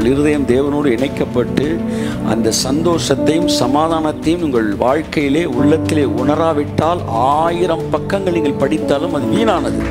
உங்கள் இருதயம் தேவனோடு இணைக்கப்பட்டு அந்த சந்தோஷத்தையும் சமாதானத்தையும் உங்கள் வாழ்க்கையிலே உள்ளத்திலே உணராவிட்டால் ஆயிரம் பக்கங்கள் நீங்கள் படித்தாலும் அது வீணானது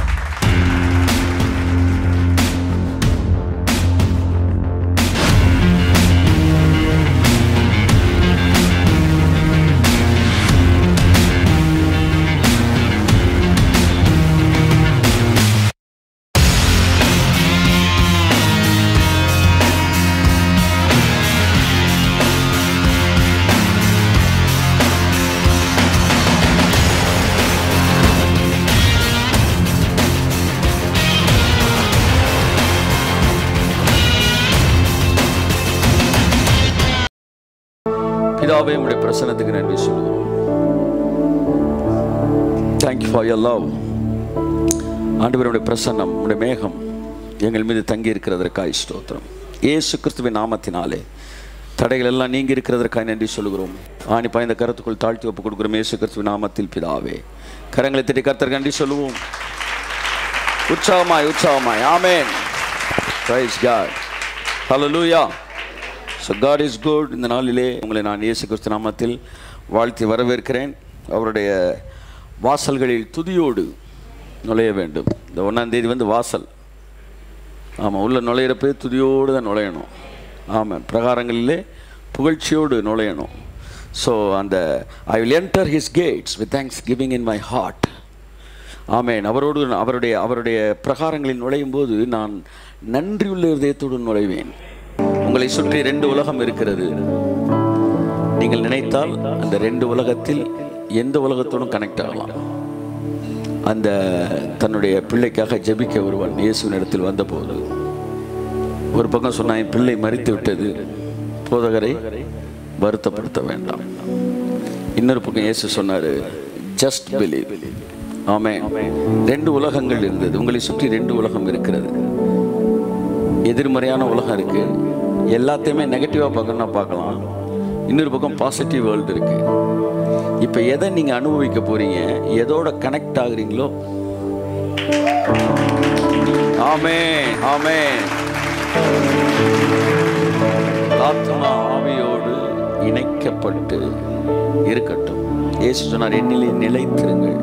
பிதாவே உடைய பிரசனத்துக்கு நன்றி சொல்லுவோம் தேங்க்யூ ஃபார் யர் லவ் ஆண்டவருடைய பிரசன்னம் உடைய மேகம் எங்கள் மீது தங்கி இருக்கிறதற்காய் ஸ்தோத்திரம் இயேசு கிறிஸ்துவின் நாமத்தினாலே தடைகள் எல்லாம் நீங்கி இருக்கிறதற்காய் நன்றி சொல்லுகிறோம் ஆணி பாய்ந்த கருத்துக்குள் தாழ்த்தி ஒப்பு கொடுக்குறோம் இயேசு கிறிஸ்துவின் நாமத்தில் பிதாவே கரங்களை தட்டி கர்த்தர் நன்றி சொல்லுவோம் உற்சாகமாய் உற்சாகமாய் amen praise God hallelujah so God is good இந்த நாளிலே உங்களை நான் இயேசு கிறிஸ்து நாமத்தில் வாழ்த்தி வரவேற்கிறேன் அவருடைய வாசல்களில் துதியோடு நுழைய வேண்டும் இந்த ஒன்றாம் தேதி வந்து வாசல் ஆமாம் உள்ள நுழையிறப்பே துதியோடு தான் நுழையணும் ஆமாம் பிரகாரங்களிலே புகழ்ச்சியோடு நுழையணும் ஸோ அந்த I will enter his gates with thanksgiving in my heart amen அவரோடு அவருடைய அவருடைய பிரகாரங்களில் நுழையும் போது நான் நன்றியுள்ள இதயத்தோடு நுழைவேன் உங்களை சுற்றி ரெண்டு உலகம் இருக்கிறது நீங்கள் நினைத்தால் அந்த ரெண்டு உலகத்தில் எந்த உலகத்தோடும் கனெக்ட் ஆகலாம் அந்த தன்னுடைய பிள்ளைக்காக ஜெபிக்க ஒருவன் இயேசுவின் இடத்தில் வந்தபோது ஒரு பக்கம் சொன்னான் என் பிள்ளை மறித்து விட்டது போதகரை வருத்தப்படுத்த வேண்டாம் இன்னொரு பக்கம் இயேசு சொன்னார் ஜஸ்ட் பிலீவ் ஆமே ரெண்டு உலகங்கள் இருந்தது உங்களை சுற்றி ரெண்டு உலகம் இருக்கிறது எதிர்மறையான உலகம் இருக்கு எல்லாத்தையுமே நெகட்டிவாக பார்க்கணும்னா பார்க்கலாம் இன்னொரு பக்கம் பாசிட்டிவ் வேர்ல்டு இருக்கு இப்போ எதை நீங்கள் அனுபவிக்க போறீங்க எதோட கனெக்ட் ஆகுறீங்களோ ஆமே ஆமே ஆத்மா ஆவியோடு இணைக்கப்பட்டு இருக்கட்டும் இயேசு சொன்னார் என்னிலே நிலைத்திருங்கள்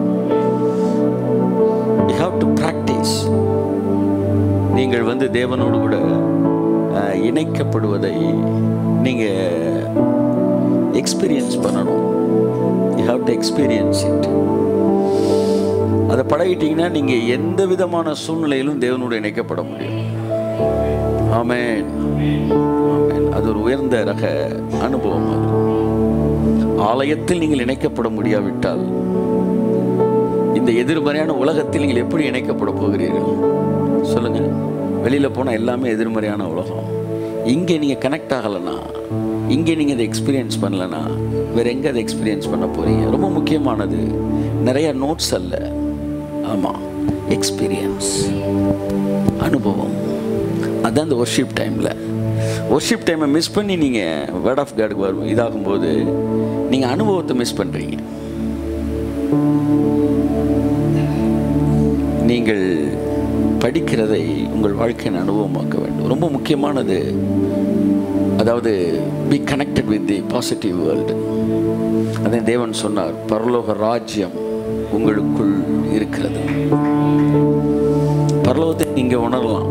யூ ஹாவ் டு ப்ராக்டிஸ் நீங்கள் வந்து தேவனோடு கூட அஹ், இணைக்கப்படுவதை நீங்கள் எக்ஸ்பீரியன்ஸ் பண்ணணும் you have to experience it அதை பழகிட்டீங்கன்னா நீங்கள் எந்த விதமான சூழ்நிலையிலும் தேவனோடு இணைக்கப்பட முடியும் ஆமென் ஆமென் அது ஒரு உயர்ந்த ரக அனுபவம் அது ஆலயத்தில் நீங்கள் இணைக்கப்பட முடியாவிட்டால் இந்த எதிர்மறையான உலகத்தில் நீங்கள் எப்படி இணைக்கப்பட போகிறீர்கள் சொல்லுங்க வெளியில போனால் எல்லாமே எதிர்மறையான உலகம் இங்கே நீங்க கனெக்ட் ஆகலைன்னா இங்கே நீங்க இதை எக்ஸ்பீரியன்ஸ் பண்ணலனா வேற எங்க அதை எக்ஸ்பீரியன்ஸ் பண்ண போறீங்க ரொம்ப முக்கியமானது நிறைய நோட்ஸ் அல்ல ஆமா எக்ஸ்பீரியன்ஸ் அனுபவம் அதான் இந்த ஒர்ஷிப் டைமில் ஒர்ஷிப் டைமை மிஸ் பண்ணி நீங்கள் வேர்ட் ஆஃப் காடுக்கு வரும் இதாகும்போது நீங்கள் அனுபவத்தை மிஸ் பண்ணுறீங்க நீங்கள் படிக்கிறதை உங்கள் வாழ்க்கையின் அனுபவமாக்க வேண்டும் ரொம்ப முக்கியமானது அதாவது be connected with the positive world அதே தேவன் சொன்னார் பரலோக ராஜ்யம் உங்களுக்குள் இருக்கிறது பரலோகத்தை நீங்க உணரலாம்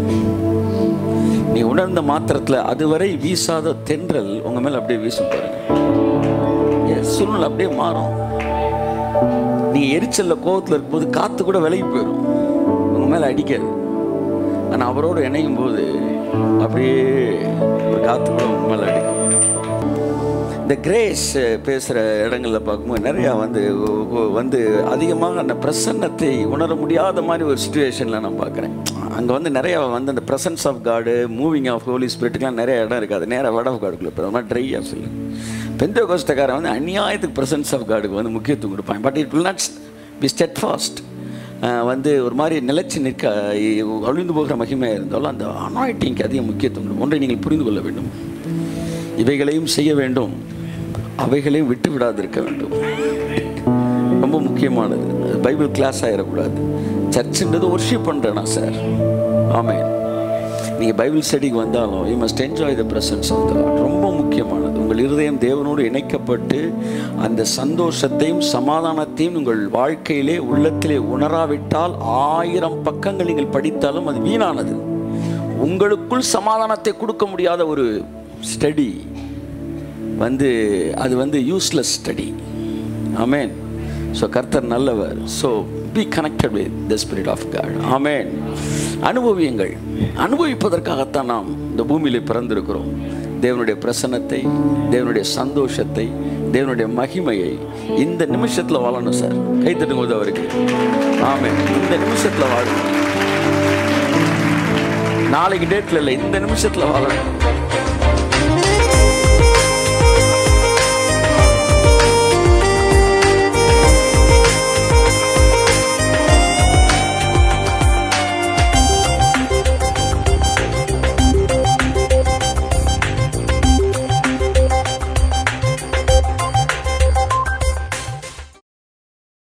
நீ உணர்ந்த மாத்திரத்தில் அதுவரை வீசாத தென்றல் உங்க மேல அப்படியே வீசும் பாருங்க என் சூழ்நிலை அப்படியே மாறும் நீ எரிச்சல்ல கோவத்தில் இருக்கும்போது காத்து கூட விலகி போயிடும் உங்க மேல அடிக்காது ஆனா அவரோடு இணையும் போது அப்படியே ஒரு காத்து கூட உங்க மேல அடிக்கும் இந்த கிரேஸ் பேசுகிற இடங்களில் பார்க்கும்போது நிறையா வந்து ஒ- ஒ- வந்து அதிகமாக அந்த பிரசன்னத்தை உணர முடியாத மாதிரி ஒரு சுச்சுவேஷனில் நான் பார்க்குறேன் அங்கே வந்து நிறையா வந்து அந்த presence of God moving of holy ஸ்பிரிட்டுக்கெலாம் நிறைய இடம் இருக்காது நேராக வட ஆஃப் காடுக்குள்ளே போகிற மாதிரி ட்ரையாக சொல்லு பெந்த கோஸ்டக்காரன் வந்து அநியாயத்துக்கு பிரசன்ஸ் ஆஃப் காடுக்கு வந்து முக்கியத்துவம் கொடுப்பாங்க but it will not be steadfast வந்து ஒரு மாதிரி நிலைச்சு நிற்க அழிந்து போகிற மகிமையாக இருந்தாலும் அந்த அனாயிட்டிங்க்கு அதிக முக்கியத்துவம் கொடுக்கும். ஒன்றை நீங்கள் புரிந்து கொள்ள வேண்டும் இவைகளையும் செய்ய வேண்டும் அவைகளையும் விட்டு விடாதிருக்க வேண்டும் ரொம்ப முக்கியமானது அது பைபிள் கிளாஸ் ஆகிடக்கூடாது சர்ச்சுன்றது ஒர்ஷிப் பண்ணுறேனா சார் ஆமென் நீங்கள் பைபிள் ஸ்டடிக்கு வந்தாலும் you must enjoy the presence of the ரொம்ப முக்கியமானது உங்கள் இருதயம் தேவனோடு இணைக்கப்பட்டு அந்த சந்தோஷத்தையும் சமாதானத்தையும் உங்கள் வாழ்க்கையிலே உள்ளத்திலே உணராவிட்டால் ஆயிரம் பக்கங்கள் நீங்கள் படித்தாலும் அது வீணானது உங்களுக்குள் சமாதானத்தை கொடுக்க முடியாத ஒரு ஸ்டடி வந்து அது வந்து யூஸ்லெஸ் ஸ்டடி ஆமேன் ஸோ கர்த்தர் நல்லவர் so be connected with the spirit of God amen அனுபவியுங்கள் அனுபவிப்பதற்காகத்தான் நாம் இந்த பூமியில் பிறந்திருக்கிறோம் தேவனுடைய பிரசன்னத்தை தேவனுடைய சந்தோஷத்தை தேவனுடைய மகிமையை இந்த நிமிஷத்தில் வாழணும் சார் கை தட்டுங்க போது அவருக்கு ஆமேன் இந்த நிமிஷத்தில் வாழணும் நாளைக்கு டேட்டில் இல்லை இந்த நிமிஷத்தில் வாழணும்